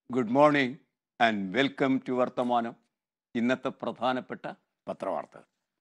good morning and welcome to Varthamanam ഇന്നത്തെ പ്രധാനപ്പെട്ട പത്രവാർത്ത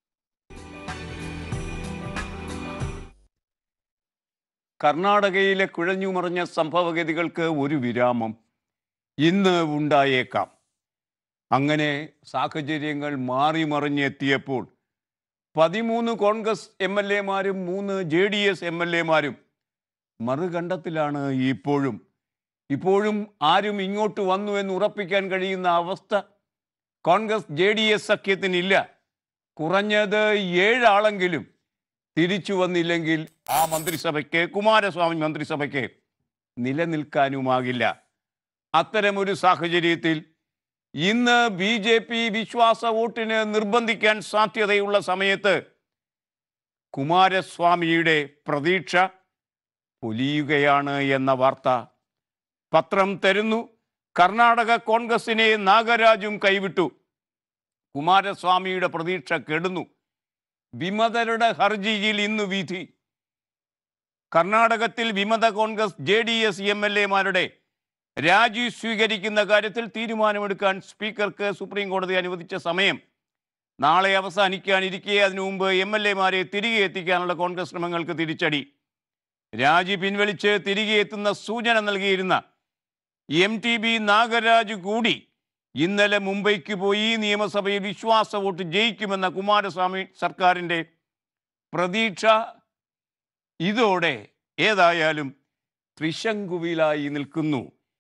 കർണാടകയിലെ കുഴഞ്ഞുമറിഞ്ഞ സംഭവഗതികൾക്ക് ഒരു വിരാമം ഇന്ന് ഉണ്ടായേക്കാം അങ്ങനെ സാഹചര്യങ്ങൾ മാറി മറിഞ്ഞെത്തിയപ്പോൾ പതിമൂന്ന് കോൺഗ്രസ് എം എൽ എമാരും മൂന്ന് J D S M L എമാരും മറുകണ്ഠത്തിലാണ് ഇപ്പോഴും ഇപ്പോഴും ആരും ഇങ്ങോട്ട് വന്നു എന്ന് ഉറപ്പിക്കാൻ കഴിയുന്ന അവസ്ഥ കോൺഗ്രസ് ജെ ഡി എസ് സഖ്യത്തിനില്ല കുറഞ്ഞത് ഏഴാളെങ്കിലും തിരിച്ചു വന്നില്ലെങ്കിൽ ആ മന്ത്രിസഭയ്ക്ക് കുമാരസ്വാമി മന്ത്രിസഭയ്ക്ക് നിലനിൽക്കാനുമാകില്ല അത്തരമൊരു സാഹചര്യത്തിൽ ഇന്ന് ബി ജെ പി വിശ്വാസ വോട്ടിന് നിർബന്ധിക്കാൻ സാധ്യതയുള്ള സമയത്ത് കുമാരസ്വാമിയുടെ പ്രതീക്ഷ പൊലിയുകയാണ് എന്ന വാർത്ത പത്രം തരുന്നു കർണാടക കോൺഗ്രസിനെ നാഗരാജും കൈവിട്ടു കുമാരസ്വാമിയുടെ പ്രതീക്ഷ കെടുന്നു വിമതരുടെ ഹർജിയിൽ ഇന്ന് വിധി കർണാടകത്തിൽ വിമത Congress J D S M L എമാരുടെ രാജി സ്വീകരിക്കുന്ന കാര്യത്തിൽ തീരുമാനമെടുക്കാൻ സ്പീക്കർക്ക് സുപ്രീം കോടതി അനുവദിച്ച സമയം നാളെ അവസാനിക്കാനിരിക്കെ അതിനു മുമ്പ് എം എൽ എമാരെ തിരികെ എത്തിക്കാനുള്ള കോൺഗ്രസ് ശ്രമങ്ങൾക്ക് തിരിച്ചടി രാജി പിൻവലിച്ച് തിരികെ എത്തുന്ന സൂചന നൽകിയിരുന്ന എം ടി ബി നാഗരാജ് കൂടി ഇന്നലെ മുംബൈക്ക് പോയി നിയമസഭയിൽ വിശ്വാസ വോട്ട് ജയിക്കുമെന്ന കുമാരസ്വാമി സർക്കാരിൻ്റെ പ്രതീക്ഷ ഇതോടെ ഏതായാലും ത്രിശങ്കുവിലായി നിൽക്കുന്നു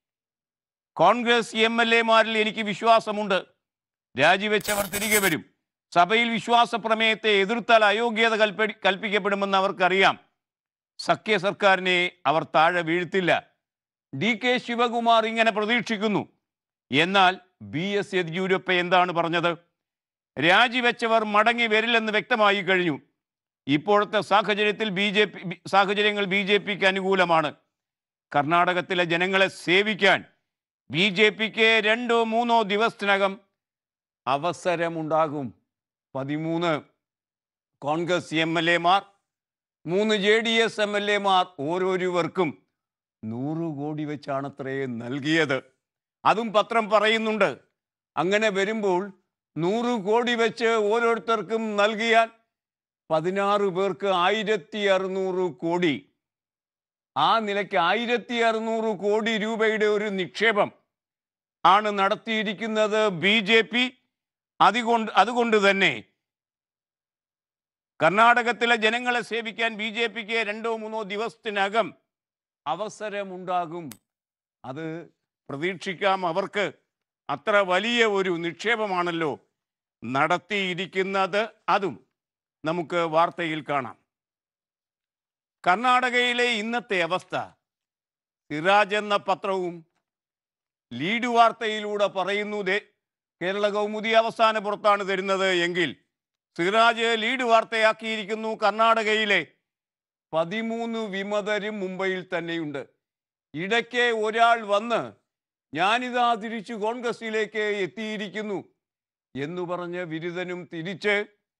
കോൺഗ്രസ് എം എൽ എമാരിൽ എനിക്ക് വിശ്വാസമുണ്ട് രാജിവെച്ചവർ തിരികെ വരും സഭയിൽ വിശ്വാസ പ്രമേയത്തെ എതിർത്താൽ അയോഗ്യത കൽപ്പി കൽപ്പിക്കപ്പെടുമെന്ന് അവർക്കറിയാം സഖ്യ സർക്കാരിനെ അവർ താഴെ വീഴ്ത്തില്ല ഡി കെ ശിവകുമാർ ഇങ്ങനെ പ്രതീക്ഷിക്കുന്നു എന്നാൽ ബി എസ് യെദ്യൂരപ്പ എന്താണ് പറഞ്ഞത് രാജിവെച്ചവർ മടങ്ങി വരില്ലെന്ന് വ്യക്തമായി കഴിഞ്ഞു ഇപ്പോഴത്തെ സാഹചര്യത്തിൽ ബി ജെ പി സാഹചര്യങ്ങൾ ബി ജെ പിക്ക് അനുകൂലമാണ് കർണാടകത്തിലെ ജനങ്ങളെ സേവിക്കാൻ ബി ജെ പിക്ക് രണ്ടോ മൂന്നോ ദിവസത്തിനകം അവസരമുണ്ടാകും പതിമൂന്ന് കോൺഗ്രസ് എം എൽ എമാർ മൂന്ന് J D S M L എമാർ ഓരോരുവർക്കും നൂറ് കോടി വെച്ചാണത്രേ നൽകിയത് അതും പത്രം പറയുന്നുണ്ട് അങ്ങനെ വരുമ്പോൾ നൂറ് കോടി വെച്ച് ഓരോരുത്തർക്കും നൽകിയാൽ പതിനാറ് പേർക്ക് ആയിരത്തി അറുന്നൂറ് കോടി ആ നിലയ്ക്ക് ആയിരത്തി അറുന്നൂറ് കോടി രൂപയുടെ ഒരു നിക്ഷേപം ആണ് നടത്തിയിരിക്കുന്നത് ബി ജെ പി അതുകൊണ്ട് അതുകൊണ്ട് തന്നെ കർണാടകത്തിലെ ജനങ്ങളെ സേവിക്കാൻ ബി ജെ പിക്ക് രണ്ടോ മൂന്നോ ദിവസത്തിനകം അവസരമുണ്ടാകും അത് പ്രതീക്ഷിക്കാം അവർക്ക് അത്ര വലിയ ഒരു നിക്ഷേപമാണല്ലോ നടത്തിയിരിക്കുന്നത് അതും നമുക്ക് വാർത്തയിൽ കാണാം കർണാടകയിലെ ഇന്നത്തെ അവസ്ഥ സിറാജ് എന്ന പത്രവും ലീഡ് വാർത്തയിലൂടെ പറയുന്നു ദേ കേരള കൗമുദി അവസാന പുറത്താണ് തരുന്നത് എങ്കിൽ സിറാജ് ലീഡ് വാർത്തയാക്കിയിരിക്കുന്നു കർണാടകയിലെ പതിമൂന്ന് വിമതരും മുംബൈയിൽ തന്നെയുണ്ട് ഇടയ്ക്ക് ഒരാൾ വന്ന് ഞാനിതാ തിരിച്ചു കോൺഗ്രസിലേക്ക് എത്തിയിരിക്കുന്നു എന്ന് പറഞ്ഞ് ബിരുദനും തിരിച്ച്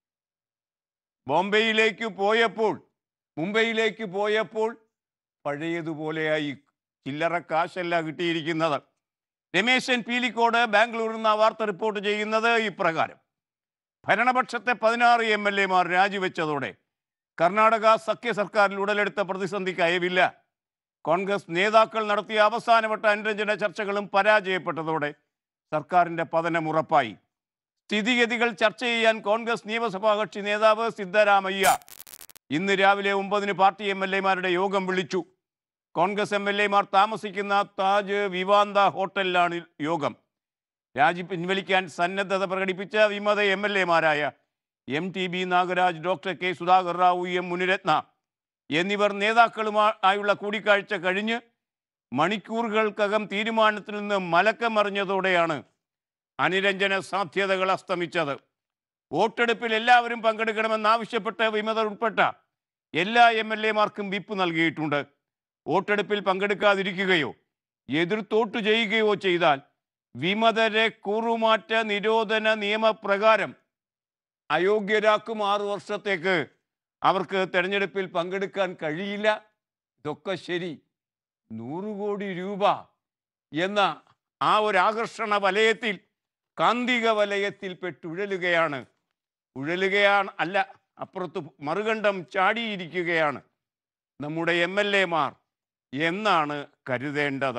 ബോംബെയിലേക്ക് പോയപ്പോൾ മുംബൈയിലേക്ക് പോയപ്പോൾ പഴയതുപോലെയായി ചില്ലറ കാശല്ല കിട്ടിയിരിക്കുന്നത് രമേശൻ പീലിക്കോട് ബാംഗ്ലൂരിൽ നിന്ന് ആ വാർത്ത റിപ്പോർട്ട് ചെയ്യുന്നത് ഇപ്രകാരം ഭരണപക്ഷത്തെ പതിനാറ് എം എൽ എമാർ രാജിവെച്ചതോടെ കർണാടക സഖ്യ സർക്കാരിൽ ഉടലെടുത്ത പ്രതിസന്ധിക്ക് അയവില്ല കോൺഗ്രസ് നേതാക്കൾ നടത്തിയ അവസാനവട്ട അനുരഞ്ജന ചർച്ചകളും പരാജയപ്പെട്ടതോടെ സർക്കാരിന്റെ പതനം ഉറപ്പായി സ്ഥിതിഗതികൾ ചർച്ച ചെയ്യാൻ കോൺഗ്രസ് നിയമസഭാ കക്ഷി നേതാവ് സിദ്ധരാമയ്യ ഇന്ന് രാവിലെ ഒമ്പതിന് പാർട്ടി എം എൽ എമാരുടെ യോഗം വിളിച്ചു കോൺഗ്രസ് എം എൽ എമാർ താമസിക്കുന്ന താജ് വിവാന്ത ഹോട്ടലിലാണ് യോഗം രാജി പിൻവലിക്കാൻ സന്നദ്ധത പ്രകടിപ്പിച്ച വിമത എം എൽ എമാരായ M T B Nagaraj doctor K Sudhakar Rao M Munirathna എന്നിവർ നേതാക്കളുമായുള്ള കൂടിക്കാഴ്ച കഴിഞ്ഞ് മണിക്കൂറുകൾക്കകം തീരുമാനത്തിൽ നിന്ന് മലക്കമറിഞ്ഞതോടെയാണ് അനുരഞ്ജന സാധ്യതകൾ അസ്തമിച്ചത് വോട്ടെടുപ്പിൽ എല്ലാവരും പങ്കെടുക്കണമെന്നാവശ്യപ്പെട്ട് വിമതർ ഉൾപ്പെട്ട എല്ലാ എം എൽ എമാർക്കും വിപ്പ് നൽകിയിട്ടുണ്ട് വോട്ടെടുപ്പിൽ പങ്കെടുക്കാതിരിക്കുകയോ എതിർത്തോട്ട് ചെയ്യുകയോ ചെയ്താൽ വിമതരെ കൂറുമാറ്റ നിരോധന നിയമപ്രകാരം അയോഗ്യരാക്കും ആറു വർഷത്തേക്ക് അവർക്ക് തെരഞ്ഞെടുപ്പിൽ പങ്കെടുക്കാൻ കഴിയില്ല ഇതൊക്കെ ശരി നൂറ് കോടി രൂപ എന്ന ആ ഒരു ആകർഷണ വലയത്തിൽ കാന്തിക വലയത്തിൽ പെട്ടുഴലുകയാണ് ഉഴലുകയാണ് അല്ല അപ്പുറത്ത് മറുകണ്ഠം ചാടിയിരിക്കുകയാണ് നമ്മുടെ എം എൽ എമാർ എന്നാണ് കരുതേണ്ടത്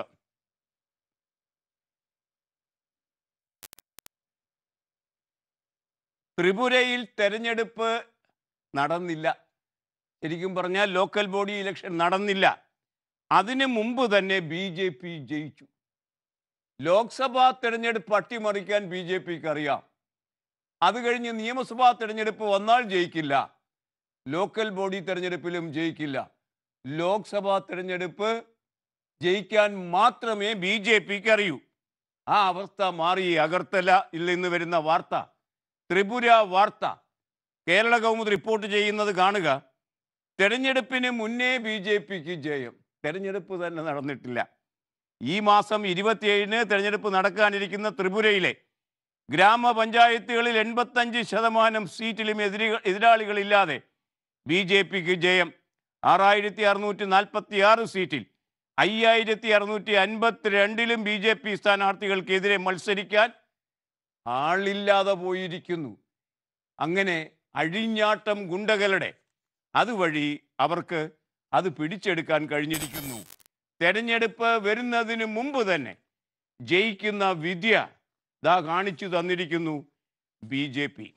ത്രിപുരയിൽ തെരഞ്ഞെടുപ്പ് നടന്നില്ല ശരിക്കും പറഞ്ഞാൽ ലോക്കൽ ബോഡി ഇലക്ഷൻ നടന്നില്ല അതിനു മുമ്പ് തന്നെ ബി ജെ പി ജയിച്ചു ലോക്സഭാ തെരഞ്ഞെടുപ്പ് അട്ടിമറിക്കാൻ ബി ജെ പിക്ക് അറിയാം അത് കഴിഞ്ഞ് നിയമസഭാ തെരഞ്ഞെടുപ്പ് വന്നാൽ ജയിക്കില്ല ലോക്കൽ ബോഡി തെരഞ്ഞെടുപ്പിലും ജയിക്കില്ല ലോക്സഭാ തെരഞ്ഞെടുപ്പ് ജയിക്കാൻ മാത്രമേ ബി ജെ പിക്ക് അറിയൂ ആ അവസ്ഥ മാറി അഗർത്തലയിൽ നിന്ന് വരുന്ന വാർത്ത ത്രിപുര വാർത്ത കേരള കൗമുദി റിപ്പോർട്ട് ചെയ്യുന്നത് കാണുക തെരഞ്ഞെടുപ്പിന് മുന്നേ ബി ജെ പിക്ക് ജയം തെരഞ്ഞെടുപ്പ് തന്നെ നടന്നിട്ടില്ല ഈ മാസം ഇരുപത്തിയേഴിന് തെരഞ്ഞെടുപ്പ് നടക്കാനിരിക്കുന്ന ത്രിപുരയിലെ ഗ്രാമപഞ്ചായത്തുകളിൽ എൺപത്തഞ്ച് ശതമാനം സീറ്റിലും എതിരി എതിരാളികളില്ലാതെ ബി ജെ പിക്ക് ജയം ആറായിരത്തി അറുന്നൂറ്റി നാൽപ്പത്തി ആറ് സീറ്റിൽ അയ്യായിരത്തി അറുന്നൂറ്റി അൻപത്തിരണ്ടിലും ബി ജെ പി സ്ഥാനാർത്ഥികൾക്കെതിരെ മത്സരിക്കാൻ ആളില്ലാതെ പോയിരിക്കുന്നു അങ്ങനെ അഴിഞ്ഞാട്ടം ഗുണ്ടകളുടെ അതുവഴി അവർക്ക് അത് പിടിച്ചെടുക്കാൻ കഴിഞ്ഞിരിക്കുന്നു തെരഞ്ഞെടുപ്പ് വരുന്നതിന് മുമ്പ് തന്നെ ജയിക്കുന്ന വിദ്യ ദാ കാണിച്ചു തന്നിരിക്കുന്നു ബി ജെ പി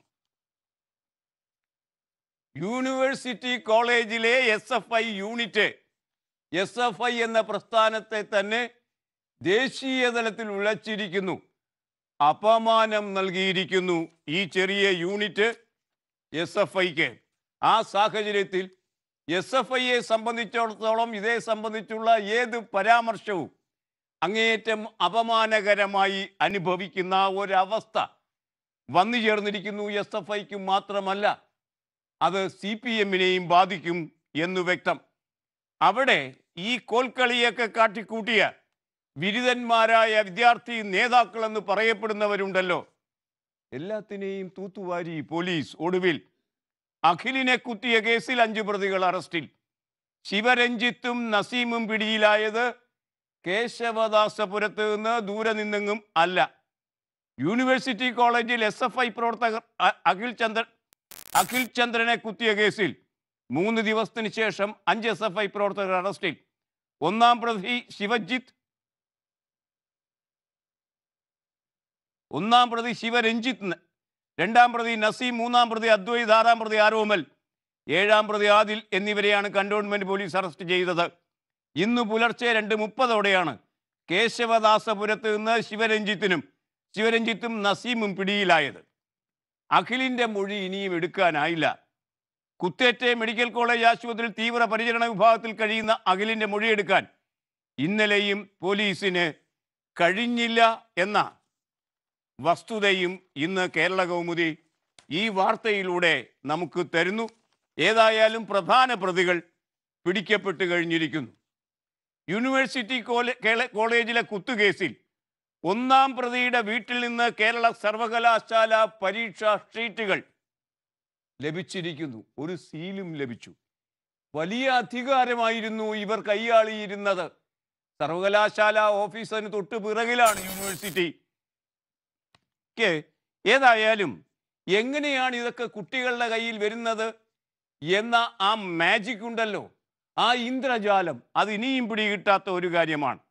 യൂണിവേഴ്സിറ്റി കോളേജിലെ S F I unit S F I എന്ന പ്രസ്ഥാനത്തെ തന്നെ ദേശീയ തലത്തിൽ ഉളച്ചിരിക്കുന്നു അപമാനം നൽകിയിരിക്കുന്നു ഈ ചെറിയ യൂണിറ്റ് എസ് എഫ് ഐക്ക് ആ സാഹചര്യത്തിൽ എസ് എഫ് ഐയെ സംബന്ധിച്ചിടത്തോളം ഇതേ സംബന്ധിച്ചുള്ള ഏത് പരാമർശവും അങ്ങേയറ്റം അപമാനകരമായി അനുഭവിക്കുന്ന ഒരവസ്ഥ വന്നു ചേർന്നിരിക്കുന്നു എസ് എഫ് ഐക്ക് മാത്രമല്ല അത് സി പി എമ്മിനെയും ബാധിക്കും എന്നു വ്യക്തം അവിടെ ഈ കോൽക്കളിയൊക്കെ കാട്ടിക്കൂട്ടിയ ബിരുദന്മാരായ വിദ്യാർത്ഥി നേതാക്കളെന്ന് പറയപ്പെടുന്നവരുണ്ടല്ലോ എല്ലാത്തിനെയും തൂത്തുവാരി പോലീസ് ഒടുവിൽ അഖിലിനെ കുത്തിയ കേസിൽ അഞ്ചു പ്രതികൾ അറസ്റ്റിൽ ശിവരഞ്ജിത്തും നസീമും പിടിയിലായത് കേശവദാസപുരത്ത് നിന്ന് ദൂരെ നിന്നെങ്ങും അല്ല യൂണിവേഴ്സിറ്റി കോളേജിൽ എസ് എഫ് ഐ പ്രവർത്തകർ അ- അഖിൽ ചന്ദ്രൻ അഖിൽ ചന്ദ്രനെ കുത്തിയ കേസിൽ മൂന്ന് ദിവസത്തിന് ശേഷം അഞ്ച് എസ് എഫ് ഐ പ്രവർത്തകർ അറസ്റ്റിൽ ഒന്നാം പ്രതി ശിവജിത്ത് ഒന്നാം പ്രതി ശിവരഞ്ജിത്ത് ന- രണ്ടാം പ്രതി നസീം മൂന്നാം പ്രതി അദ്വൈത് ആറാം പ്രതി ആരോമൽ ഏഴാം പ്രതി ആദിൽ എന്നിവരെയാണ് കണ്ടോൺമെന്റ് പോലീസ് അറസ്റ്റ് ചെയ്തത് ഇന്ന് പുലർച്ചെ രണ്ട് മുപ്പതോടെയാണ് കേശവദാസപുരത്ത് നിന്ന് ശിവരഞ്ജിത്തിനും ശിവരഞ്ജിത്തും നസീമും പിടിയിലായത് അഖിലിന്റെ മൊഴി ഇനിയും എടുക്കാനായില്ല കുത്തേറ്റ് മെഡിക്കൽ കോളേജ് ആശുപത്രിയിൽ തീവ്ര പരിചരണ വിഭാഗത്തിൽ കഴിയുന്ന അഖിലിന്റെ മൊഴിയെടുക്കാൻ ഇന്നലെയും പോലീസിന് കഴിഞ്ഞില്ല എന്ന വസ്തുതയും ഇന്ന് കേരള കൗമുദി ഈ വാർത്തയിലൂടെ നമുക്ക് തരുന്നു ഏതായാലും പ്രധാന പ്രതികൾ പിടിക്കപ്പെട്ട് കഴിഞ്ഞിരിക്കുന്നു യൂണിവേഴ്സിറ്റി കോളേ- കേള- കോളേജിലെ കുത്തുകേസിൽ ഒന്നാം പ്രതിയുടെ വീട്ടിൽ നിന്ന് കേരള സർവകലാശാല പരീക്ഷാ ഷീറ്റുകൾ ലഭിച്ചിരിക്കുന്നു ഒരു സീലും ലഭിച്ചു വലിയ അധികാരമായിരുന്നു ഇവർ കൈയാളിയിരുന്നത് സർവകലാശാല ഓഫീസറിന് തൊട്ട് പിറകിലാണ് യൂണിവേഴ്സിറ്റി ക്ക് ഏതായാലും എങ്ങനെയാണ് ഇതൊക്കെ കുട്ടികളുടെ കയ്യിൽ വരുന്നത് എന്ന ആ മാജിക് ഉണ്ടല്ലോ ആ ഇന്ദ്രജാലം അത് ഇനിയും പിടികിട്ടാത്ത ഒരു കാര്യമാണ്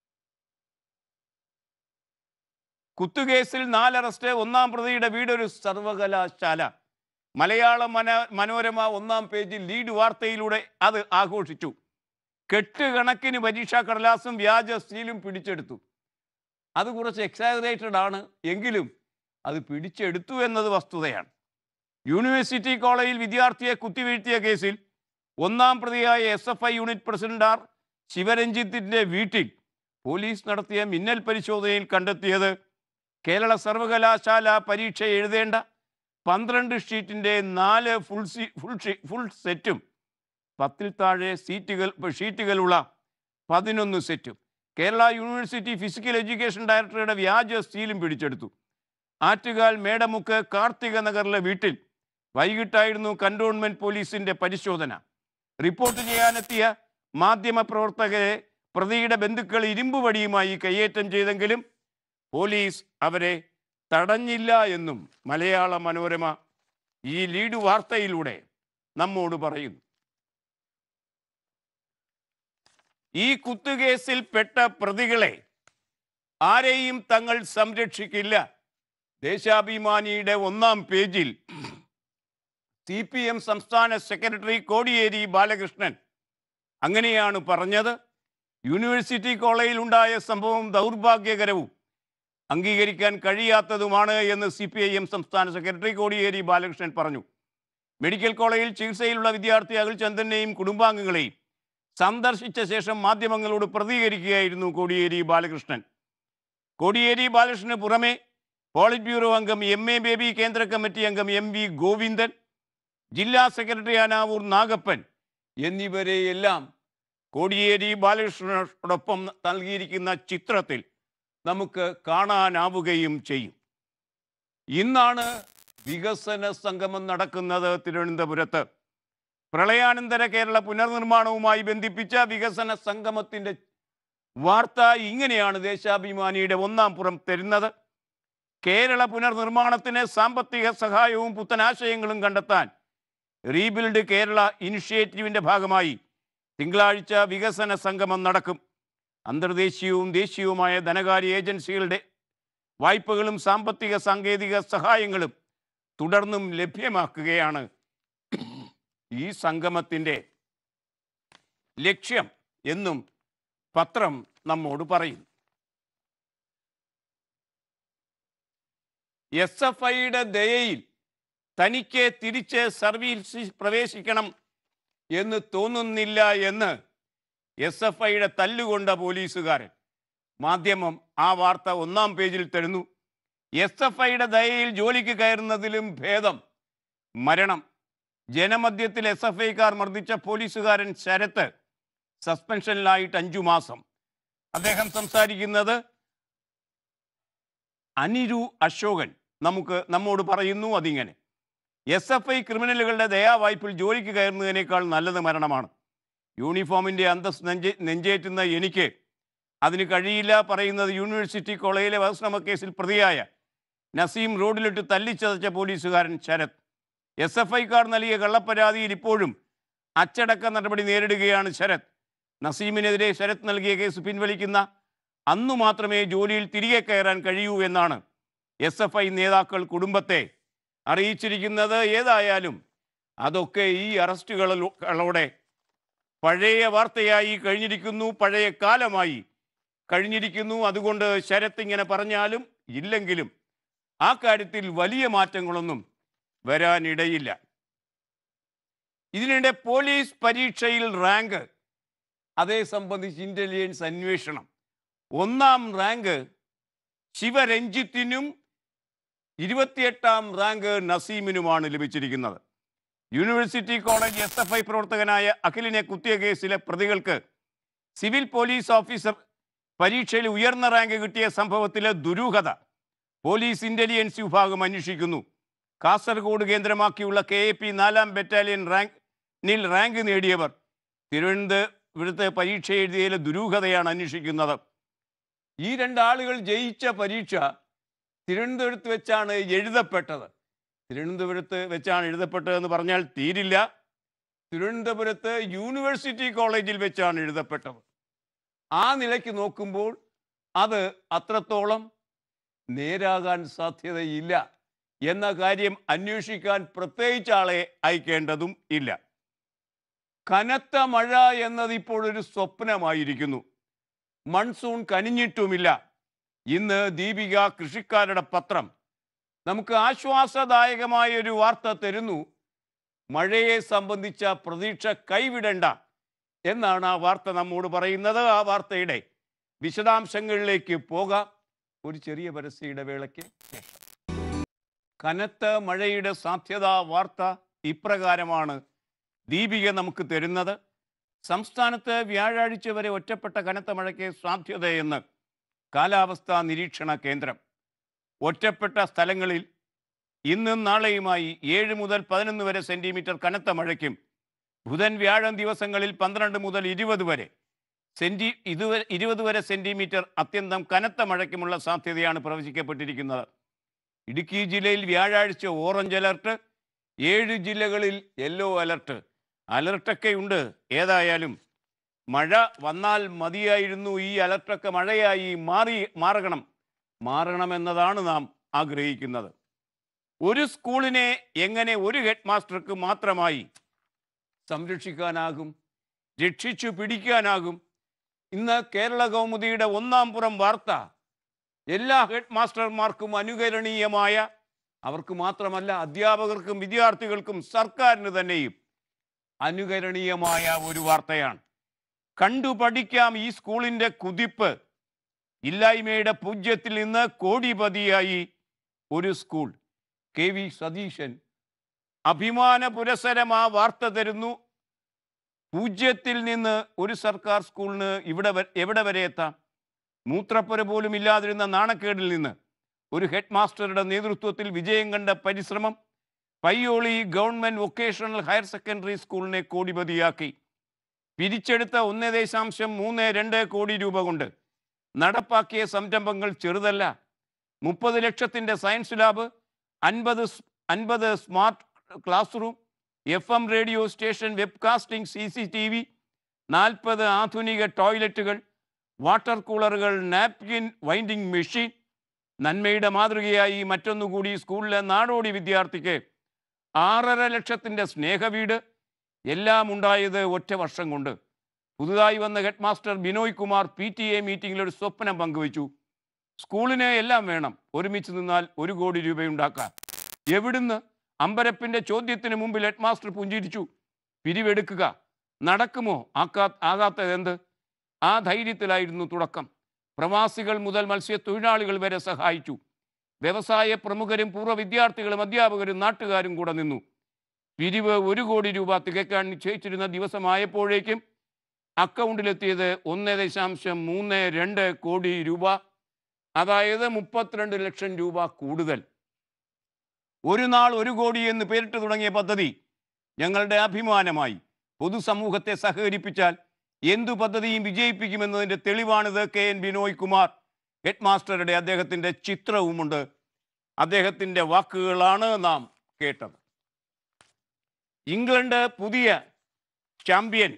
കുത്തുകേസിൽ നാലറസ്റ്റ് ഒന്നാം പ്രതിയുടെ വീട് ഒരു സർവകലാശാല മലയാള മന മനോരമ ഒന്നാം പേജിൽ ലീഡ് വാർത്തയിലൂടെ അത് ആഘോഷിച്ചു കെട്ടുകണക്കിന് പരീക്ഷാ കടലാസും വ്യാജ സ്റ്റീലും പിടിച്ചെടുത്തു അത് കുറച്ച് എക്സാജറേറ്റഡ് ആണ് എങ്കിലും അത് പിടിച്ചെടുത്തു എന്നത് വസ്തുതയാണ് യൂണിവേഴ്സിറ്റി കോളേജിൽ വിദ്യാർത്ഥിയെ കുത്തിവീഴ്ത്തിയ കേസിൽ ഒന്നാം പ്രതിയായ S F I unit president R ശിവരഞ്ജിത്തിന്റെ വീട്ടിൽ പോലീസ് നടത്തിയ മിന്നൽ പരിശോധനയിൽ കണ്ടെത്തിയത് കേരള സർവകലാശാല പരീക്ഷ എഴുതേണ്ട പന്ത്രണ്ട് ഷീറ്റിൻ്റെ നാല് ഫുൾ സീ ഫുൾ ഷീ- ഫുൾ സെറ്റും പത്തിൽ താഴെ സീറ്റുകൾ ഷീറ്റുകളുള്ള പതിനൊന്ന് സെറ്റും കേരള യൂണിവേഴ്സിറ്റി ഫിസിക്കൽ എഡ്യൂക്കേഷൻ ഡയറക്ടറുടെ വ്യാജ സ്റ്റീലും പിടിച്ചെടുത്തു ആറ്റുകാൽ മേടമുക്ക് കാർത്തിക നഗറിലെ വീട്ടിൽ വൈകിട്ടായിരുന്നു കന്റോൺമെന്റ് പോലീസിന്റെ പരിശോധന റിപ്പോർട്ട് ചെയ്യാനെത്തിയ മാധ്യമ പ്രവർത്തകരെ പ്രതിയുടെ ബന്ധുക്കൾ ഇരുമ്പ് വടിയുമായി കയ്യേറ്റം ചെയ്തെങ്കിലും പോലീസ് അവരെ തടഞ്ഞില്ല എന്നും മലയാള മനോരമ ഈ ലീഡ് വാർത്തയിലൂടെ നമ്മോട് പറയുന്നു ഈ കുത്തുകേസിൽ പെട്ട പ്രതികളെ ആരെയും തങ്ങൾ സംരക്ഷിക്കില്ല ദേശാഭിമാനിയുടെ ഒന്നാം പേജിൽ സി പി എം സംസ്ഥാന സെക്രട്ടറി കോടിയേരി ബാലകൃഷ്ണൻ അങ്ങനെയാണ് പറഞ്ഞത് യൂണിവേഴ്സിറ്റി കോളേജിൽ ഉണ്ടായ സംഭവം ദൗർഭാഗ്യകരവും അംഗീകരിക്കാൻ കഴിയാത്തതുമാണ് എന്ന് സി പി ഐ എം സംസ്ഥാന സെക്രട്ടറി കോടിയേരി ബാലകൃഷ്ണൻ പറഞ്ഞു മെഡിക്കൽ കോളേജിൽ ചികിത്സയിലുള്ള വിദ്യാർത്ഥി അഖിൽചന്ദ്രനെയും കുടുംബാംഗങ്ങളെയും സന്ദർശിച്ച ശേഷം മാധ്യമങ്ങളോട് പ്രതികരിക്കുകയായിരുന്നു കോടിയേരി ബാലകൃഷ്ണൻ കോടിയേരി ബാലകൃഷ്ണന് പുറമെ പോളിറ്റ് ബ്യൂറോ അംഗം എം എ ബേബി കേന്ദ്ര കമ്മിറ്റി അംഗം എം വി ഗോവിന്ദൻ ജില്ലാ സെക്രട്ടറി ആനാവൂർ നാഗപ്പൻ എന്നിവരെയെല്ലാം കോടിയേരി ബാലകൃഷ്ണനോടൊപ്പം നൽകിയിരിക്കുന്ന ചിത്രത്തിൽ നമുക്ക് കാണാനാവുകയും ചെയ്യും ഇന്നാണ് വികസന സംഗമം നടക്കുന്നത് തിരുവനന്തപുരത്ത് പ്രളയാനന്തര കേരള പുനർനിർമ്മാണവുമായി ബന്ധിപ്പിച്ച വികസന സംഗമത്തിന്റെ വാർത്ത ഇങ്ങനെയാണ് ദേശാഭിമാനിയുടെ ഒന്നാം പുറം തരുന്നത് കേരള പുനർനിർമ്മാണത്തിന് സാമ്പത്തിക സഹായവും പുത്തനാശയങ്ങളും കണ്ടെത്താൻ റീബിൽഡ് കേരള ഇനിഷ്യേറ്റീവിന്റെ ഭാഗമായി തിങ്കളാഴ്ച വികസന സംഗമം നടക്കും അന്തർദേശീയവും ദേശീയവുമായ ധനകാര്യ ഏജൻസികളുടെ വായ്പകളും സാമ്പത്തിക സാങ്കേതിക സഹായങ്ങളും തുടർന്നും ലഭ്യമാക്കുകയാണ് ഈ സംഗമത്തിൻ്റെ ലക്ഷ്യം എന്നും പത്രം നമ്മോട് പറയും എസ് എഫ് ഐയുടെ ദയയിൽ തനിക്ക് തിരിച്ച് സർവീസിൽ പ്രവേശിക്കണം എന്ന് തോന്നുന്നില്ല എന്ന് എസ് എഫ് ഐയുടെ തല്ലുകൊണ്ട പോലീസുകാരൻ മാധ്യമം ആ വാർത്ത ഒന്നാം പേജിൽ തരുന്നു എസ് എഫ് ഐയുടെ ദയയിൽ ജോലിക്ക് കയറുന്നതിലും ഭേദം മരണം ജനമധ്യത്തിൽ എസ് എഫ് ഐക്കാർ മർദ്ദിച്ച പോലീസുകാരൻ ശരത്ത് സസ്പെൻഷനിലായിട്ട് അഞ്ചു മാസം അദ്ദേഹം സംസാരിക്കുന്നത് അനിരു അശോകൻ നമുക്ക് നമ്മോട് പറയുന്നു അതിങ്ങനെ എസ് എഫ് ഐ ക്രിമിനലുകളുടെ ദയാവായ്പിൽ ജോലിക്ക് കയറുന്നതിനേക്കാൾ നല്ലത് മരണമാണ് യൂണിഫോമിൻ്റെ അന്തസ് നെഞ്ചേ നെഞ്ചേറ്റുന്ന എനിക്ക് അതിന് കഴിയില്ല പറയുന്നത് യൂണിവേഴ്സിറ്റി കോളേജിലെ വധശ്രമ കേസിൽ പ്രതിയായ നസീം റോഡിലിട്ട് തല്ലിച്ചതച്ച പോലീസുകാരൻ ശരത് എസ് എഫ് ഐക്കാർ നൽകിയ കള്ളപ്പരാതിയിൽ ഇപ്പോഴും അച്ചടക്ക നടപടി നേരിടുകയാണ് ശരത് നസീമിനെതിരെ ശരത് നൽകിയ കേസ് പിൻവലിക്കുന്ന അന്നു മാത്രമേ ജോലിയിൽ തിരികെ കയറാൻ കഴിയൂ എന്നാണ് എസ് എഫ് ഐ നേതാക്കൾ കുടുംബത്തെ അറിയിച്ചിരിക്കുന്നത് ഏതായാലും അതൊക്കെ ഈ അറസ്റ്റുകളോടെ പഴയ വാർത്തയായി കഴിഞ്ഞിരിക്കുന്നു പഴയ കാലമായി കഴിഞ്ഞിരിക്കുന്നു അതുകൊണ്ട് ശരത്ത് ഇങ്ങനെ പറഞ്ഞാലും ഇല്ലെങ്കിലും ആ കാര്യത്തിൽ വലിയ മാറ്റങ്ങളൊന്നും വരാനിടയില്ല ഇതിനിടെ പോലീസ് പരീക്ഷയിൽ റാങ്ക് അതേ സംബന്ധിച്ച് ഇന്റലിജൻസ് അന്വേഷണം ഒന്നാം റാങ്ക് ശിവരഞ്ജിത്തിനും ഇരുപത്തിയെട്ടാം റാങ്ക് നസീമിനുമാണ് ലഭിച്ചിരിക്കുന്നത് university college S F I പ്രവർത്തകനായ അഖിലിനെ കുത്തിയ കേസിലെ പ്രതികൾക്ക് സിവിൽ പോലീസ് ഓഫീസർ പരീക്ഷയിൽ ഉയർന്ന റാങ്ക് കിട്ടിയ സംഭവത്തിലെ ദുരൂഹത പോലീസ് ഇന്റലിജൻസ് വിഭാഗം അന്വേഷിക്കുന്നു കാസർഗോഡ് കേന്ദ്രമാക്കിയുള്ള കെ എ പി നാലാം ബറ്റാലിയൻ റാങ്കിനിൽ റാങ്ക് നേടിയവർ തിരുവനന്തപുരത്ത് പരീക്ഷ എഴുതിയതിലെ ദുരൂഹതയാണ് അന്വേഷിക്കുന്നത് ഈ രണ്ടാളുകൾ ജയിച്ച പരീക്ഷ തിരുവനന്തപുരത്ത് വെച്ചാണ് എഴുതപ്പെട്ടത് തിരുവനന്തപുരത്ത് വെച്ചാണ് എഴുതപ്പെട്ടതെന്ന് പറഞ്ഞാൽ തീരില്ല തിരുവനന്തപുരത്ത് യൂണിവേഴ്സിറ്റി കോളേജിൽ വെച്ചാണ് എഴുതപ്പെട്ടത് ആ നിലയ്ക്ക് നോക്കുമ്പോൾ അത് അത്രത്തോളം നേരാകാൻ സാധ്യതയില്ല എന്ന കാര്യം അന്വേഷിക്കാൻ പ്രത്യേകിച്ച് ആളെ അയക്കേണ്ടതും ഇല്ല കനത്ത മഴ എന്നത് ഇപ്പോൾ ഒരു സ്വപ്നമായിരിക്കുന്നു മൺസൂൺ കനിഞ്ഞിട്ടുമില്ല ഇന്ന് ദീപിക കൃഷിക്കാരുടെ പത്രം നമുക്ക് ആശ്വാസദായകമായ ഒരു വാർത്ത തരുന്നു മഴയെ സംബന്ധിച്ച പ്രതീക്ഷ കൈവിടണ്ട എന്നാണ് ആ വാർത്ത നമ്മോട് പറയുന്നത് ആ വാർത്തയുടെ വിശദാംശങ്ങളിലേക്ക് പോകാം ഒരു ചെറിയ പരസ്യ ഇടവേളയ്ക്ക് ശേഷം കനത്ത മഴയുടെ സാധ്യതാ വാർത്ത ഇപ്രകാരമാണ് ദീപിക നമുക്ക് തരുന്നത് സംസ്ഥാനത്ത് വ്യാഴാഴ്ച വരെ ഒറ്റപ്പെട്ട കനത്ത മഴയ്ക്ക് സാധ്യതയെന്ന് കാലാവസ്ഥാ നിരീക്ഷണ കേന്ദ്രം ഒറ്റപ്പെട്ട സ്ഥലങ്ങളിൽ ഇന്നും നാളെയുമായി ഏഴ് മുതൽ പതിനൊന്ന് വരെ സെൻറ്റിമീറ്റർ കനത്ത മഴയ്ക്കും ബുധൻ വ്യാഴം ദിവസങ്ങളിൽ പന്ത്രണ്ട് മുതൽ ഇരുപത് വരെ സെന്റി ഇതുവരെ ഇരുപത് വരെ സെന്റിമീറ്റർ അത്യന്തം കനത്ത മഴയ്ക്കുമുള്ള സാധ്യതയാണ് പ്രവചിക്കപ്പെട്ടിരിക്കുന്നത് ഇടുക്കി ജില്ലയിൽ വ്യാഴാഴ്ച ഓറഞ്ച് അലർട്ട് ഏഴ് ജില്ലകളിൽ യെല്ലോ അലർട്ട് അലർട്ടൊക്കെ ഉണ്ട് ഏതായാലും മഴ വന്നാൽ മതിയായിരുന്നു ഈ അലർട്ടൊക്കെ മഴയായി മാറി മാറണം മാറണമെന്നതാണ് നാം ആഗ്രഹിക്കുന്നത് ഒരു സ്കൂളിനെ എങ്ങനെ ഒരു ഹെഡ് മാസ്റ്റർക്ക് മാത്രമായി സംരക്ഷിക്കാനാകും രക്ഷിച്ചു പിടിക്കാനാകും ഇന്ന് കേരള കൗമുദിയുടെ ഒന്നാം പുറം വാർത്ത എല്ലാ ഹെഡ് മാസ്റ്റർമാർക്കും അനുകരണീയമായ അവർക്ക് മാത്രമല്ല അധ്യാപകർക്കും വിദ്യാർത്ഥികൾക്കും സർക്കാരിന് തന്നെയും അനുകരണീയമായ ഒരു വാർത്തയാണ് കണ്ടു പഠിക്കാം ഈ സ്കൂളിൻ്റെ കുതിപ്പ് ഇല്ലായ്മയുടെ പൂജ്യത്തിൽ നിന്ന് കോടിപതിയായി ഒരു സ്കൂൾ കെ വി സതീശൻ അഭിമാന പുരസരം ആ വാർത്ത തരുന്നു പൂജ്യത്തിൽ നിന്ന് ഒരു സർക്കാർ സ്കൂളിന് ഇവിടെ വ- എവിടെ വരെ എത്താം മൂത്രപ്പുര പോലും ഇല്ലാതിരുന്ന നാണക്കേടിൽ നിന്ന് ഒരു ഹെഡ് മാസ്റ്ററുടെ നേതൃത്വത്തിൽ വിജയം കണ്ട പരിശ്രമം Payyoli government vocational higher secondary സ്കൂളിനെ കോടിപതിയാക്കി പിരിച്ചെടുത്ത ഒന്ന് ദശാംശം മൂന്ന് രണ്ട് കോടി രൂപ കൊണ്ട് നടപ്പാക്കിയ സംരംഭങ്ങൾ ചെറുതല്ല മുപ്പത് ലക്ഷത്തിൻ്റെ സയൻസ് ലാബ് അൻപത് സ്- അൻപത് smart class room F M radio station webcasting C C T V നാൽപ്പത് ആധുനിക ടോയ്ലറ്റുകൾ വാട്ടർ കൂളറുകൾ നാപ്കിൻ വൈൻഡിംഗ് മെഷീൻ നന്മയുടെ മാതൃകയായി മറ്റൊന്നുകൂടി സ്കൂളിലെ നാടോടി വിദ്യാർത്ഥിക്ക് ആറര ലക്ഷത്തിൻ്റെ സ്നേഹവീട് എല്ലാം ഉണ്ടായത് ഒറ്റ വർഷം കൊണ്ട് പുതുതായി വന്ന head master Binoy Kumar P T A മീറ്റിംഗിൽ ഒരു സ്വപ്നം പങ്കുവച്ചു സ്കൂളിന് എല്ലാം വേണം ഒരുമിച്ച് നിന്നാൽ ഒരു കോടി രൂപയുണ്ടാക്കാം എവിടുന്ന് അമ്പരപ്പിന്റെ ചോദ്യത്തിന് മുമ്പിൽ ഹെഡ് മാസ്റ്റർ പുഞ്ചിരിച്ചു പിരിവെടുക്കുക നടക്കുമോ ആക്കാ ആകാത്തത് എന്ത് ആ ധൈര്യത്തിലായിരുന്നു തുടക്കം പ്രവാസികൾ മുതൽ മത്സ്യത്തൊഴിലാളികൾ വരെ സഹായിച്ചു വ്യവസായ പ്രമുഖരും പൂർവ്വ വിദ്യാർത്ഥികളും അധ്യാപകരും നാട്ടുകാരും കൂടെ നിന്നു പിരിവ് ഒരു കോടി രൂപ തികയ്ക്കാൻ നിശ്ചയിച്ചിരുന്ന ദിവസമായപ്പോഴേക്കും അക്കൗണ്ടിലെത്തിയത് ഒന്ന് ദശാംശം മൂന്ന് രണ്ട് കോടി രൂപ അതായത് മുപ്പത്തിരണ്ട് ലക്ഷം രൂപ കൂടുതൽ ഒരു നാൾ ഒരു കോടി എന്ന് പേരിട്ട് തുടങ്ങിയ പദ്ധതി ഞങ്ങളുടെ അഭിമാനമായി പൊതുസമൂഹത്തെ സഹകരിപ്പിച്ചാൽ എന്തു പദ്ധതിയും വിജയിപ്പിക്കുമെന്നതിൻ്റെ തെളിവാണിത് K N Binoy Kumar head മാസ്റ്ററുടെ അദ്ദേഹത്തിൻ്റെ ചിത്രവുമുണ്ട് അദ്ദേഹത്തിൻ്റെ വാക്കുകളാണ് നാം കേട്ടത് ഇംഗ്ലണ്ട് പുതിയ ചാമ്പ്യൻ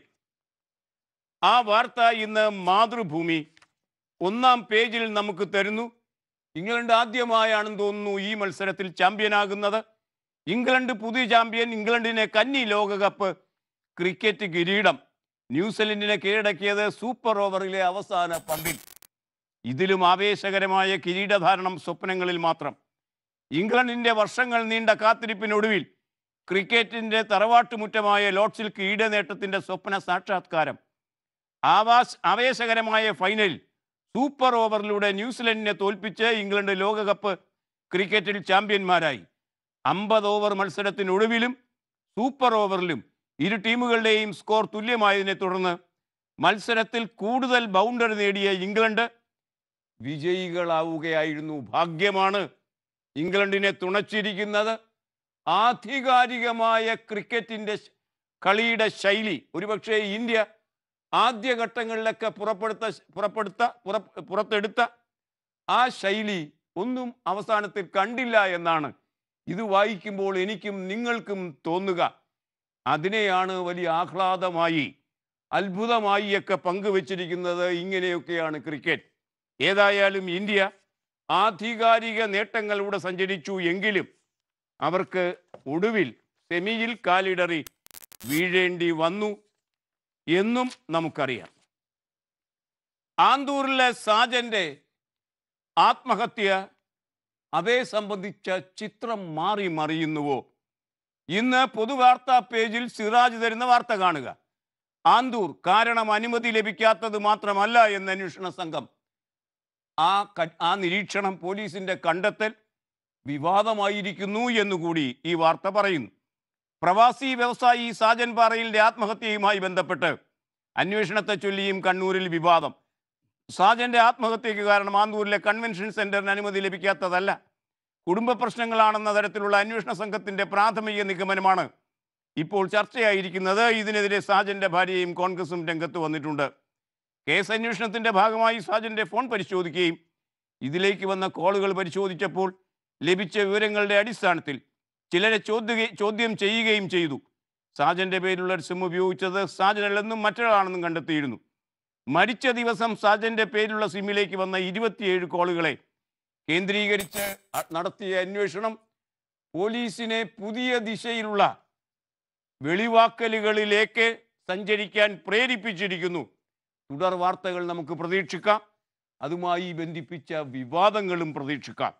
ആ വാർത്ത ഇന്ന് മാതൃഭൂമി ഒന്നാം പേജിൽ നമുക്ക് തരുന്നു ഇംഗ്ലണ്ട് ആദ്യമായാണെന്ന് തോന്നുന്നു ഈ മത്സരത്തിൽ ചാമ്പ്യനാകുന്നത് ഇംഗ്ലണ്ട് പുതിയ ചാമ്പ്യൻ ഇംഗ്ലണ്ടിനെ കന്നി ലോകകപ്പ് ക്രിക്കറ്റ് കിരീടം ന്യൂസിലൻഡിനെ കീഴടക്കിയത് സൂപ്പർ ഓവറിലെ അവസാന പന്തിൽ ഇതിലും ആവേശകരമായ കിരീടധാരണം സ്വപ്നങ്ങളിൽ മാത്രം ഇംഗ്ലണ്ടിന്റെ വർഷങ്ങൾ നീണ്ട കാത്തിരിപ്പിനൊടുവിൽ ക്രിക്കറ്റിന്റെ തറവാട്ടുമുറ്റമായ ലോർഡ്സിൽ കിരീട നേട്ടത്തിന്റെ സ്വപ്ന സാക്ഷാത്കാരം ആവാസ് ആവേശകരമായ ഫൈനലിൽ സൂപ്പർ ഓവറിലൂടെ ന്യൂസിലൻഡിനെ തോൽപ്പിച്ച് ഇംഗ്ലണ്ട് ലോകകപ്പ് ക്രിക്കറ്റിൽ ചാമ്പ്യന്മാരായി അമ്പത് ഓവർ മത്സരത്തിനൊടുവിലും സൂപ്പർ ഓവറിലും ഇരു ടീമുകളുടെയും സ്കോർ തുല്യമായതിനെ തുടർന്ന് മത്സരത്തിൽ കൂടുതൽ ബൗണ്ടറി നേടിയ ഇംഗ്ലണ്ട് വിജയികളാവുകയായിരുന്നു ഭാഗ്യമാണ് ഇംഗ്ലണ്ടിനെ തുണച്ചിരിക്കുന്നത് ആധികാരികമായ ക്രിക്കറ്റിൻ്റെ ശ- കളിയുടെ ശൈലി ഒരുപക്ഷെ ഇന്ത്യ ആദ്യഘട്ടങ്ങളിലൊക്കെ പുറപ്പെടുത്ത പുറപ്പെടുത്ത പുറ പുറത്തെടുത്ത ആ ശൈലി ഒന്നും അവസാനത്തിൽ കണ്ടില്ല എന്നാണ് ഇത് വായിക്കുമ്പോൾ എനിക്കും നിങ്ങൾക്കും തോന്നുക അതിനെയാണ് വലിയ ആഹ്ലാദമായി അത്ഭുതമായി ഒക്കെ പങ്കുവച്ചിരിക്കുന്നത് ഇങ്ങനെയൊക്കെയാണ് ക്രിക്കറ്റ് ഏതായാലും ഇന്ത്യ ആധികാരിക നേട്ടങ്ങളിലൂടെ സഞ്ചരിച്ചു എങ്കിലും അവർക്ക് ഒടുവിൽ സെമിയിൽ കാലിടറി വീഴേണ്ടി വന്നു എന്നും നമുക്കറിയാം ആന്തൂരിലെ സാജന്റെ ആത്മഹത്യ അതേ സംബന്ധിച്ച ചിത്രം മാറി മറിയുന്നുവോ ഇന്ന് പൊതുവാർത്താ പേജിൽ സിറാജ് തരുന്ന വാർത്ത കാണുക ആന്തൂർ കാരണം അനുമതി ലഭിക്കാത്തത് മാത്രമല്ല എന്ന് അന്വേഷണ സംഘം ആ ക- ആ നിരീക്ഷണം പോലീസിന്റെ കണ്ടെത്തൽ വിവാദമായിരിക്കുന്നു എന്നുകൂടി ഈ വാർത്ത പറയുന്നു പ്രവാസി വ്യവസായി സാജൻ പാറയിലെ ആത്മഹത്യയുമായി ബന്ധപ്പെട്ട് അന്വേഷണത്തെ ചൊല്ലിയും കണ്ണൂരിൽ വിവാദം സാജന്റെ ആത്മഹത്യയ്ക്ക് കാരണം ആന്തൂരിലെ കൺവെൻഷൻ സെന്ററിന് അനുമതി ലഭിക്കാത്തതല്ല കുടുംബ പ്രശ്നങ്ങളാണെന്ന തരത്തിലുള്ള അന്വേഷണ സംഘത്തിന്റെ പ്രാഥമിക നിഗമനമാണ് ഇപ്പോൾ ചർച്ചയായിരിക്കുന്നത് ഇതിനെതിരെ സാജന്റെ ഭാര്യയും കോൺഗ്രസും രംഗത്ത് വന്നിട്ടുണ്ട് കേസ് അന്വേഷണത്തിന്റെ ഭാഗമായി സാജന്റെ ഫോൺ പരിശോധിക്കുകയും ഇതിലേക്ക് വന്ന കോളുകൾ പരിശോധിച്ചപ്പോൾ ലഭിച്ച വിവരങ്ങളുടെ അടിസ്ഥാനത്തിൽ ചിലരെ ചോദ്യ ചോദ്യം ചെയ്യുകയും ചെയ്തു സാജന്റെ പേരിലുള്ള ഒരു സിം ഉപയോഗിച്ചത് സാജനല്ലെന്നും മറ്റൊരാളാണെന്നും കണ്ടെത്തിയിരുന്നു മരിച്ച ദിവസം സാജന്റെ പേരിലുള്ള സിമ്മിലേക്ക് വന്ന ഇരുപത്തിയേഴ് കോളുകളെ കേന്ദ്രീകരിച്ച് അ- നടത്തിയ അന്വേഷണം പോലീസിനെ പുതിയ ദിശയിലുള്ള വെളിവാക്കലുകളിലേക്ക് സഞ്ചരിക്കാൻ പ്രേരിപ്പിച്ചിരിക്കുന്നു തുടർ വാർത്തകൾ നമുക്ക് പ്രതീക്ഷിക്കാം അതുമായി ബന്ധിപ്പിച്ച വിവാദങ്ങളും പ്രതീക്ഷിക്കാം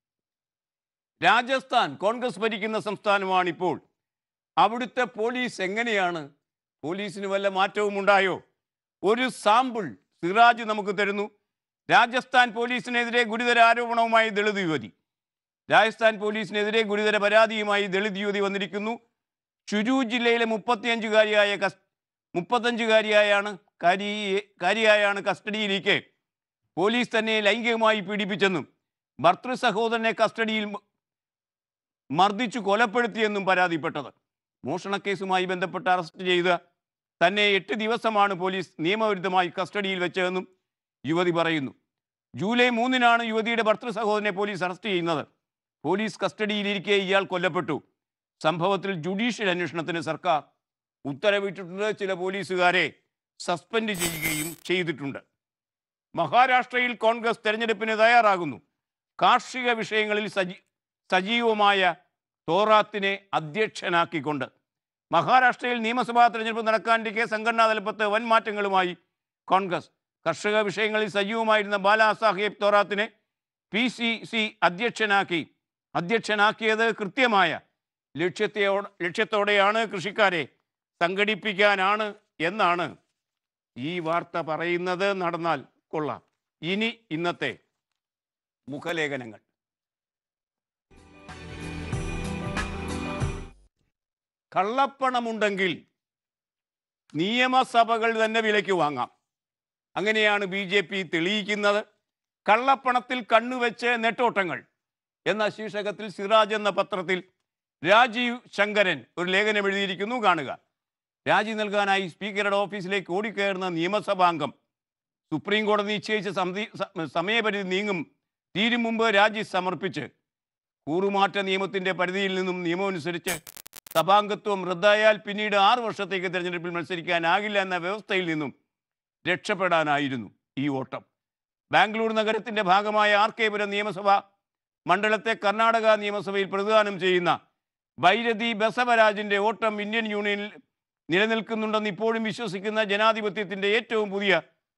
രാജസ്ഥാൻ കോൺഗ്രസ് ഭരിക്കുന്ന സംസ്ഥാനമാണിപ്പോൾ അവിടുത്തെ പോലീസ് എങ്ങനെയാണ് പോലീസിന് വല്ല മാറ്റവും ഉണ്ടായോ ഒരു സാമ്പിൾ സിറാജ് നമുക്ക് തരുന്നു രാജസ്ഥാൻ പോലീസിനെതിരെ ഗുരുതര ആരോപണവുമായി ദളിത് യുവതി രാജസ്ഥാൻ പോലീസിനെതിരെ ഗുരുതര പരാതിയുമായി ദളിത് യുവതി വന്നിരിക്കുന്നു ചുരു ജില്ലയിലെ മുപ്പത്തിയഞ്ചുകാരിയായ കസ് മുപ്പത്തഞ്ചുകാരിയായാണ് കാരി കാരിയായാണ് കസ്റ്റഡിയിലേക്ക് പോലീസ് തന്നെ ലൈംഗികമായി പീഡിപ്പിച്ചെന്നും ഭർത്തൃ സഹോദരനെ കസ്റ്റഡിയിൽ മ- മർദ്ദിച്ചു കൊലപ്പെടുത്തിയെന്നും പരാതിപ്പെട്ടത് മോഷണക്കേസുമായി ബന്ധപ്പെട്ട് അറസ്റ്റ് ചെയ്ത തന്നെ എട്ട് ദിവസമാണ് പോലീസ് നിയമവിരുദ്ധമായി കസ്റ്റഡിയിൽ വെച്ചതെന്നും യുവതി പറയുന്നു ജൂലൈ മൂന്നിനാണ് യുവതിയുടെ ഭർത്തൃ സഹോദരനെ പോലീസ് അറസ്റ്റ് ചെയ്യുന്നത് പോലീസ് കസ്റ്റഡിയിലിരിക്കെ ഇയാൾ കൊല്ലപ്പെട്ടു സംഭവത്തിൽ ജുഡീഷ്യൽ അന്വേഷണത്തിന് സർക്കാർ ഉത്തരവിട്ടിട്ടുണ്ട് ചില പോലീസുകാരെ സസ്പെൻഡ് ചെയ്യുകയും ചെയ്തിട്ടുണ്ട് മഹാരാഷ്ട്രയിൽ കോൺഗ്രസ് തെരഞ്ഞെടുപ്പിന് തയ്യാറാകുന്നു കാർഷിക വിഷയങ്ങളിൽ സജീ സജീവമായ തോറാത്തിനെ അധ്യക്ഷനാക്കിക്കൊണ്ട് മഹാരാഷ്ട്രയിൽ നിയമസഭാ തെരഞ്ഞെടുപ്പ് നടക്കാനിരിക്കെ സംഘടനാ തലപ്പത്ത് വൻ മാറ്റങ്ങളുമായി കോൺഗ്രസ് കർഷക വിഷയങ്ങളിൽ സജീവമായിരുന്ന ബാലാ സാഹിബ് തോറാത്തിനെ പി സി സി അധ്യക്ഷനാക്കി അധ്യക്ഷനാക്കിയത് കൃത്യമായ ലക്ഷ്യത്തെയോ ലക്ഷ്യത്തോടെയാണ് കൃഷിക്കാരെ സംഘടിപ്പിക്കാനാണ് എന്നാണ് ഈ വാർത്ത പറയുന്നത് നടന്നാൽ കൊള്ളാം ഇനി ഇന്നത്തെ മുഖലേഖനങ്ങൾ കള്ളപ്പണമുണ്ടെങ്കിൽ നിയമസഭകൾ തന്നെ വിലയ്ക്ക് വാങ്ങാം അങ്ങനെയാണ് ബി ജെ പി തെളിയിക്കുന്നത് കള്ളപ്പണത്തിൽ കണ്ണുവെച്ച് നെട്ടോട്ടങ്ങൾ എന്ന ശീർഷകത്തിൽ സിറാജ് എന്ന പത്രത്തിൽ രാജീവ് ശങ്കരൻ ഒരു ലേഖനം എഴുതിയിരിക്കുന്നു കാണുക രാജി നൽകാനായി സ്പീക്കറുടെ ഓഫീസിലേക്ക് ഓടിക്കയറുന്ന നിയമസഭാംഗം സുപ്രീം കോടതി നിശ്ചയിച്ച സമതി- സ- സമയപരിധി നീങ്ങും തീരും മുമ്പ് രാജി സമർപ്പിച്ച് കൂറുമാറ്റ നിയമത്തിന്റെ പരിധിയിൽ നിന്നും നിയമമനുസരിച്ച് സഭാംഗത്വം റദ്ദായാൽ പിന്നീട് ആറ് വർഷത്തേക്ക് തെരഞ്ഞെടുപ്പിൽ മത്സരിക്കാനാകില്ല എന്ന വ്യവസ്ഥയിൽ നിന്നും രക്ഷപ്പെടാനായിരുന്നു ഈ ഓട്ടം ബാംഗ്ലൂർ നഗരത്തിന്റെ ഭാഗമായ ആർ കെ പുരം നിയമസഭ മണ്ഡലത്തെ കർണാടക നിയമസഭയിൽ പ്രതിദാനം ചെയ്യുന്ന ഭൈരതി ബസവരാജിന്റെ ഓട്ടം ഇന്ത്യൻ യൂണിയനിൽ നിലനിൽക്കുന്നുണ്ടെന്ന് ഇപ്പോഴും വിശ്വസിക്കുന്ന ജനാധിപത്യത്തിന്റെ ഏറ്റവും പുതിയ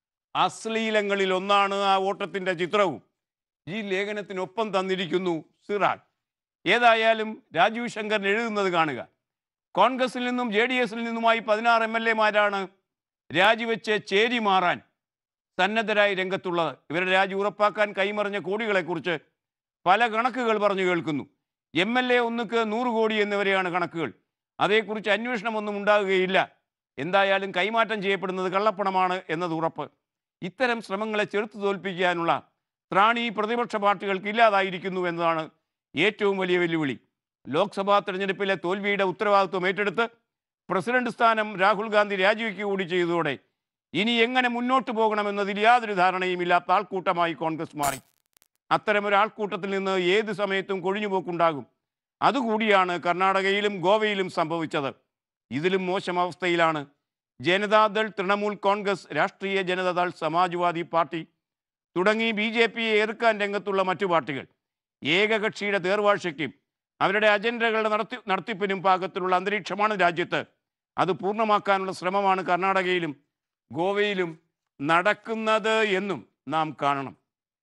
അശ്ലീലങ്ങളിൽ ഒന്നാണ് ആ ഓട്ടത്തിന്റെ ചിത്രവും ഈ ലേഖനത്തിനൊപ്പം തന്നിരിക്കുന്നു സിറാജ് ഏതായാലും രാജീവ് ശങ്കർ എഴുതുന്നത് കാണുക കോൺഗ്രസിൽ നിന്നും ജെ ഡി എസിൽ നിന്നുമായി പതിനാറ് എം എൽ എമാരാണ് രാജിവെച്ച് ചേരി മാറാൻ സന്നദ്ധരായി രംഗത്തുള്ളത് ഇവരുടെ രാജി ഉറപ്പാക്കാൻ കൈമറിഞ്ഞ കോടികളെക്കുറിച്ച് പല കണക്കുകൾ പറഞ്ഞു കേൾക്കുന്നു എം എൽ എ ഒന്നുക്ക് നൂറ് കോടി എന്നിവരെയാണ് കണക്കുകൾ അതേക്കുറിച്ച് അന്വേഷണമൊന്നും ഉണ്ടാകുകയില്ല എന്തായാലും കൈമാറ്റം ചെയ്യപ്പെടുന്നത് കള്ളപ്പണമാണ് എന്നത് ഉറപ്പ് ഇത്തരം ശ്രമങ്ങളെ ചെറുത്തു തോൽപ്പിക്കാനുള്ള ത്രാണി പ്രതിപക്ഷ പാർട്ടികൾക്ക് ഇല്ലാതായിരിക്കുന്നു എന്നതാണ് ഏറ്റവും വലിയ വെല്ലുവിളി ലോക്സഭാ തെരഞ്ഞെടുപ്പിലെ തോൽവിയുടെ ഉത്തരവാദിത്വം ഏറ്റെടുത്ത് പ്രസിഡന്റ് സ്ഥാനം രാഹുൽ ഗാന്ധി രാജിവെക്കുക കൂടി ചെയ്തതോടെ ഇനി എങ്ങനെ മുന്നോട്ട് പോകണമെന്നതിൽ യാതൊരു ധാരണയും ഇല്ലാത്ത ആൾക്കൂട്ടമായി കോൺഗ്രസ് മാറി അത്തരമൊരു ആൾക്കൂട്ടത്തിൽ നിന്ന് ഏത് സമയത്തും കൊഴിഞ്ഞുപോക്കുണ്ടാകും അതുകൂടിയാണ് കർണാടകയിലും ഗോവയിലും സംഭവിച്ചത് ഇതിലും മോശം അവസ്ഥയിലാണ് ജനതാദൾ തൃണമൂൽ കോൺഗ്രസ് രാഷ്ട്രീയ ജനതാദൾ സമാജ്വാദി പാർട്ടി തുടങ്ങി ബി ജെ പിയെ എതിർക്കാൻ രംഗത്തുള്ള മറ്റു പാർട്ടികൾ ഏകകക്ഷിയുടെ തേർവാഴ്ചയ്ക്കും അവരുടെ അജണ്ടകളുടെ നടത്തി നടത്തിപ്പിനും പാകത്തിലുള്ള അന്തരീക്ഷമാണ് രാജ്യത്ത് അത് പൂർണ്ണമാക്കാനുള്ള ശ്രമമാണ് കർണാടകയിലും ഗോവയിലും നടക്കുന്നത് എന്നും നാം കാണണം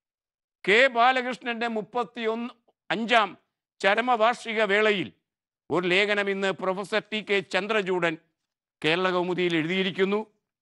കെ ബാലകൃഷ്ണന്റെ മുപ്പത്തിയൊന്ന് അഞ്ചാം ചരമവാർഷിക വേളയിൽ ഒരു ലേഖനം ഇന്ന് professor T K Chandrachoodan Kerala കൗമുദിയിൽ എഴുതിയിരിക്കുന്നു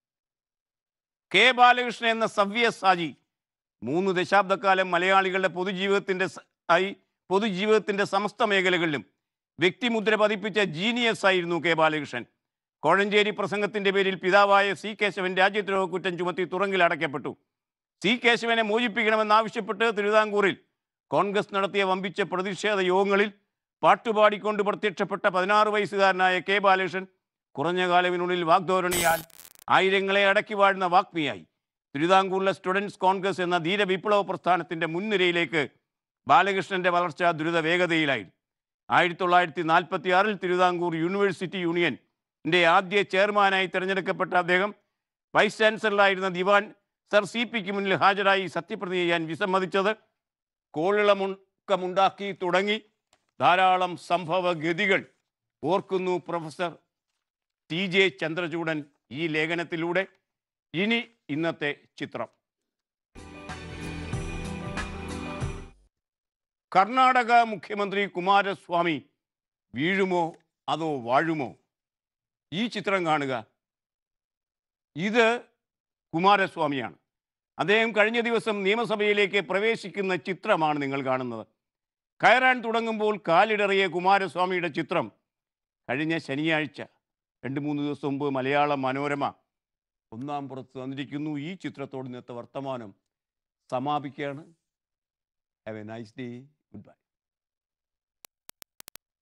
കെ ബാലകൃഷ്ണൻ എന്ന സവ്യസാജി മൂന്ന് ദശാബ്ദക്കാലം മലയാളികളുടെ പൊതുജീവിതത്തിന്റെ സ- ആയി പൊതുജീവിതത്തിന്റെ സമസ്ത മേഖലകളിലും വ്യക്തിമുദ്ര പതിപ്പിച്ച ജീനിയസ് ആയിരുന്നു കെ ബാലകൃഷ്ണൻ കോഴഞ്ചേരി പ്രസംഗത്തിന്റെ പേരിൽ പിതാവായ സി കേശവൻ രാജ്യദ്രോഹ കുറ്റം ചുമത്തി തുറങ്കിൽ അടയ്ക്കപ്പെട്ടു സി കേശവനെ മോചിപ്പിക്കണമെന്നാവശ്യപ്പെട്ട് തിരുവിതാംകൂറിൽ കോൺഗ്രസ് നടത്തിയ വമ്പിച്ച പ്രതിഷേധ യോഗങ്ങളിൽ പാട്ടുപാടിക്കൊണ്ട് പ്രത്യക്ഷപ്പെട്ട പതിനാറ് വയസ്സുകാരനായ കെ ബാലകൃഷ്ണൻ കുറഞ്ഞ കാലത്തിനുള്ളിൽ വാഗ്ധോരണിയാൽ ആയിരങ്ങളെ അടക്കി വാഴുന്ന വാഗ്മിയായി തിരുവിതാംകൂറിലെ സ്റ്റുഡൻസ് കോൺഗ്രസ് എന്ന ധീര വിപ്ലവ പ്രസ്ഥാനത്തിൻ്റെ മുൻനിരയിലേക്ക് ബാലകൃഷ്ണൻ്റെ വളർച്ച ദ്രുത വേഗതയിലായിരുന്നു ആയിരത്തി തൊള്ളായിരത്തി നാൽപ്പത്തി ആറിൽ തിരുവിതാംകൂർ യൂണിവേഴ്സിറ്റി യൂണിയൻ്റെ ആദ്യ ചെയർമാനായി തിരഞ്ഞെടുക്കപ്പെട്ട അദ്ദേഹം വൈസ് ചാൻസലറായിരുന്ന ദിവാൻ സർ സി പിക്ക് മുന്നിൽ ഹാജരായി സത്യപ്രതിജ്ഞ ചെയ്യാൻ വിസമ്മതിച്ചത് കോളിളമുണ്ടാക്കി തുടങ്ങി ധാരാളം സംഭവഗതികൾ ഓർക്കുന്നു പ്രൊഫസർ ടി ജെ ചന്ദ്രചൂഡൻ ഈ ലേഖനത്തിലൂടെ ഇനി ഇന്നത്തെ ചിത്രം കർണാടക മുഖ്യമന്ത്രി കുമാരസ്വാമി വീഴുമോ അതോ വാഴുമോ ഈ ചിത്രം കാണുക ഇത് കുമാരസ്വാമിയാണ് അദ്ദേഹം കഴിഞ്ഞ ദിവസം നിയമസഭയിലേക്ക് പ്രവേശിക്കുന്ന ചിത്രമാണ് നിങ്ങൾ കാണുന്നത് കയറാൻ തുടങ്ങുമ്പോൾ കാലിടറിയ കുമാരസ്വാമിയുടെ ചിത്രം കഴിഞ്ഞ ശനിയാഴ്ച രണ്ട് മൂന്ന് ദിവസം മുമ്പ് മലയാള മനോരമ ഒന്നാം പുറത്ത് തന്നിരിക്കുന്നു ഈ ചിത്രത്തോട് ഇന്നത്തെ വർത്തമാനം സമാപിക്കുകയാണ് have a nice day good by